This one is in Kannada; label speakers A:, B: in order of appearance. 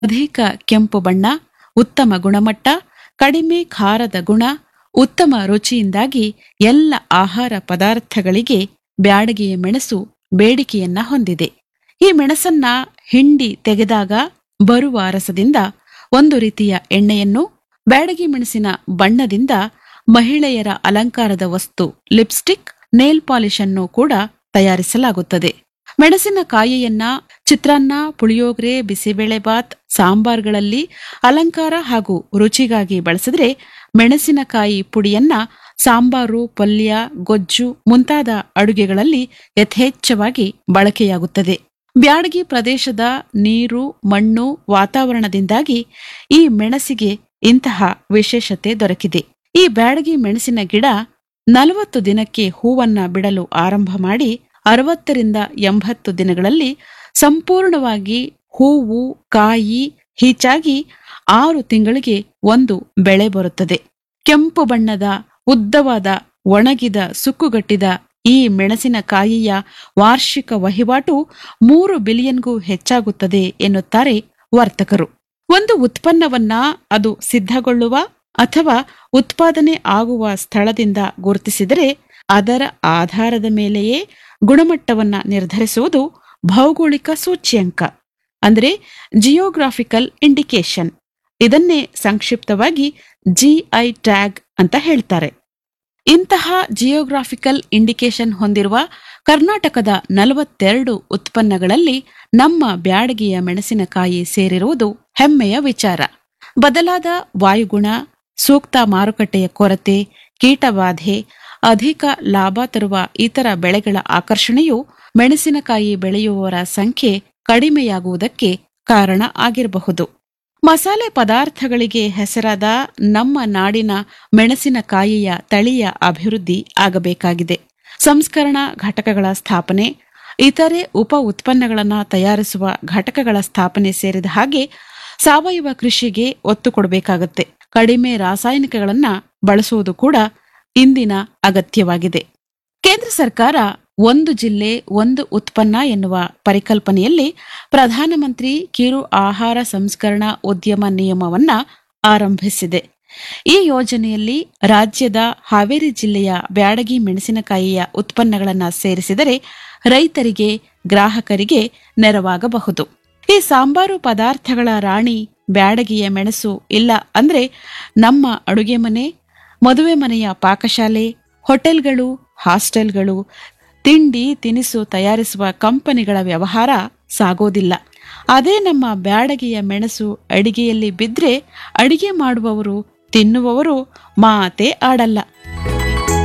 A: ಅಧಿಕ ಕೆಂಪು ಬಣ್ಣ ಉತ್ತಮ ಗುಣಮಟ್ಟ ಕಡಿಮೆ ಖಾರದ ಗುಣ ಉತ್ತಮ ರುಚಿಯಿಂದಾಗಿ ಎಲ್ಲ ಆಹಾರ ಪದಾರ್ಥಗಳಿಗೆ ಬ್ಯಾಡಗಿಯ ಮೆಣಸು ಬೇಡಿಕೆಯನ್ನ ಹೊಂದಿದೆ ಈ ಮೆಣಸನ್ನ ಹಿಂಡಿ ತೆಗೆದಾಗ ಬರುವ ರಸದಿಂದ ಒಂದು ರೀತಿಯ ಎಣ್ಣೆಯನ್ನು ಬ್ಯಾಡಗಿ ಮೆಣಸಿನ ಬಣ್ಣದಿಂದ ಮಹಿಳೆಯರ ಅಲಂಕಾರದ ವಸ್ತು ಲಿಪ್ಸ್ಟಿಕ್ ನೇಲ್ ಪಾಲಿಶ್ ಅನ್ನು ಕೂಡ ತಯಾರಿಸಲಾಗುತ್ತದೆ ಮೆಣಸಿನಕಾಯಿಯನ್ನ ಚಿತ್ರಾನ್ನ ಪುಳಿಯೋಗರೆ ಬಿಸಿಬೇಳೆಬಾತ್ ಸಾಂಬಾರ್ಗಳಲ್ಲಿ ಅಲಂಕಾರ ಹಾಗೂ ರುಚಿಗಾಗಿ ಬಳಸಿದ್ರೆ ಮೆಣಸಿನಕಾಯಿ ಪುಡಿಯನ್ನ ಸಾಂಬಾರು ಪಲ್ಯ ಗೊಜ್ಜು ಮುಂತಾದ ಅಡುಗೆಗಳಲ್ಲಿ ಯಥೇಚ್ಛವಾಗಿ ಬಳಕೆಯಾಗುತ್ತದೆ ಬ್ಯಾಡಗಿ ಪ್ರದೇಶದ ನೀರು ಮಣ್ಣು ವಾತಾವರಣದಿಂದಾಗಿ ಈ ಮೆಣಸಿಗೆ ಇಂತಹ ವಿಶೇಷತೆ ದೊರಕಿದೆ ಈ ಬ್ಯಾಡಗಿ ಮೆಣಸಿನ ಗಿಡ ನಲವತ್ತು ದಿನಕ್ಕೆ ಹೂವನ್ನ ಬಿಡಲು ಆರಂಭ ಮಾಡಿ ಅರವತ್ತರಿಂದ ಎಂಬತ್ತು ದಿನಗಳಲ್ಲಿ ಸಂಪೂರ್ಣವಾಗಿ ಹೂವು ಕಾಯಿ ಹೀಚಾಗಿ ಆರು ತಿಂಗಳಿಗೆ ಒಂದು ಬೆಳೆ ಬರುತ್ತದೆ ಕೆಂಪು ಬಣ್ಣದ ಉದ್ದವಾದ ಒಣಗಿದ ಸುಕ್ಕುಗಟ್ಟಿದ ಈ ಮೆಣಸಿನಕಾಯಿಯ ವಾರ್ಷಿಕ ವಹಿವಾಟು ಮೂರು ಬಿಲಿಯನ್ಗೂ ಹೆಚ್ಚಾಗುತ್ತದೆ ಎನ್ನುತ್ತಾರೆ ವರ್ತಕರು ಒಂದು ಉತ್ಪನ್ನವನ್ನ ಅದು ಸಿದ್ಧಗೊಳ್ಳುವ ಅಥವಾ ಉತ್ಪಾದನೆ ಆಗುವ ಸ್ಥಳದಿಂದ ಗುರುತಿಸಿದರೆ ಅದರ ಆಧಾರದ ಮೇಲೆಯೇ ಗುಣಮಟ್ಟವನ್ನ ನಿರ್ಧರಿಸುವುದು ಭೌಗೋಳಿಕ ಸೂಚ್ಯಂಕ ಅಂದರೆ ಜಿಯೋಗ್ರಾಫಿಕಲ್ ಇಂಡಿಕೇಶನ್ ಇದನ್ನೇ ಸಂಕ್ಷಿಪ್ತವಾಗಿ ಜಿಐ ಟ್ಯಾಗ್ ಅಂತ ಹೇಳ್ತಾರೆ ಇಂತಹ ಜಿಯೋಗ್ರಾಫಿಕಲ್ ಇಂಡಿಕೇಶನ್ ಹೊಂದಿರುವ ಕರ್ನಾಟಕದ ನಲವತ್ತೆರಡು ಉತ್ಪನ್ನಗಳಲ್ಲಿ ನಮ್ಮ ಬ್ಯಾಡಗಿಯ ಮೆಣಸಿನಕಾಯಿ ಸೇರಿರುವುದು ಹೆಮ್ಮೆಯ ವಿಚಾರ ಬದಲಾದ ವಾಯುಗುಣ ಸೂಕ್ತ ಮಾರುಕಟ್ಟೆಯ ಕೊರತೆ ಕೀಟಬಾಧೆ ಅಧಿಕ ಲಾಭ ತರುವ ಇತರ ಬೆಳೆಗಳ ಆಕರ್ಷಣೆಯು ಮೆಣಸಿನಕಾಯಿ ಬೆಳೆಯುವವರ ಸಂಖ್ಯೆ ಕಡಿಮೆಯಾಗುವುದಕ್ಕೆ ಕಾರಣ ಆಗಿರಬಹುದು ಮಸಾಲೆ ಪದಾರ್ಥಗಳಿಗೆ ಹೆಸರಾದ ನಮ್ಮ ನಾಡಿನ ಮೆಣಸಿನಕಾಯಿಯ ತಳಿಯ ಅಭಿವೃದ್ಧಿ ಆಗಬೇಕಾಗಿದೆ ಸಂಸ್ಕರಣಾ ಘಟಕಗಳ ಸ್ಥಾಪನೆ ಇತರೆ ಉಪ ಉತ್ಪನ್ನಗಳನ್ನು ತಯಾರಿಸುವ ಘಟಕಗಳ ಸ್ಥಾಪನೆ ಸೇರಿದ ಹಾಗೆ ಸಾವಯವ ಕೃಷಿಗೆ ಒತ್ತು ಕೊಡಬೇಕಾಗುತ್ತೆ ಕಡಿಮೆ ರಾಸಾಯನಿಕಗಳನ್ನ ಬಳಸುವುದು ಕೂಡ ಇಂದಿನ ಅಗತ್ಯವಾಗಿದೆ ಕೇಂದ್ರ ಸರ್ಕಾರ ಒಂದು ಜಿಲ್ಲೆ ಒಂದು ಉತ್ಪನ್ನ ಎನ್ನುವ ಪರಿಕಲ್ಪನೆಯಲ್ಲಿ ಪ್ರಧಾನಮಂತ್ರಿ ಕಿರು ಆಹಾರ ಸಂಸ್ಕರಣಾ ಉದ್ಯಮ ನಿಯಮವನ್ನ ಆರಂಭಿಸಿದೆ ಈ ಯೋಜನೆಯಲ್ಲಿ ರಾಜ್ಯದ ಹಾವೇರಿ ಜಿಲ್ಲೆಯ ಬ್ಯಾಡಗಿ ಮೆಣಸಿನಕಾಯಿಯ ಉತ್ಪನ್ನಗಳನ್ನು ಸೇರಿಸಿದರೆ ರೈತರಿಗೆ ಗ್ರಾಹಕರಿಗೆ ನೆರವಾಗಬಹುದು ಈ ಸಾಂಬಾರು ಪದಾರ್ಥಗಳ ರಾಣಿ ಬ್ಯಾಡಗಿಯ ಮೆಣಸು ಇಲ್ಲ ಅಂದ್ರೆ ನಮ್ಮ ಅಡುಗೆ ಮನೆ ಮದುವೆ ಮನೆಯ ಪಾಕಶಾಲೆ ಹೋಟೆಲ್ಗಳು ಹಾಸ್ಟೆಲ್ಗಳು ತಿಂಡಿ ತಿನಿಸು ತಯಾರಿಸುವ ಕಂಪನಿಗಳ ವ್ಯವಹಾರ ಸಾಗೋದಿಲ್ಲ ಅದೇ ನಮ್ಮ ಬ್ಯಾಡಗಿಯ ಮೆಣಸು ಅಡಿಗೆಯಲ್ಲಿ ಬಿದ್ರೆ ಅಡಿಗೆ ಮಾಡುವವರು ತಿನ್ನುವವರು ಮಾತೇ ಆಡಲ್ಲ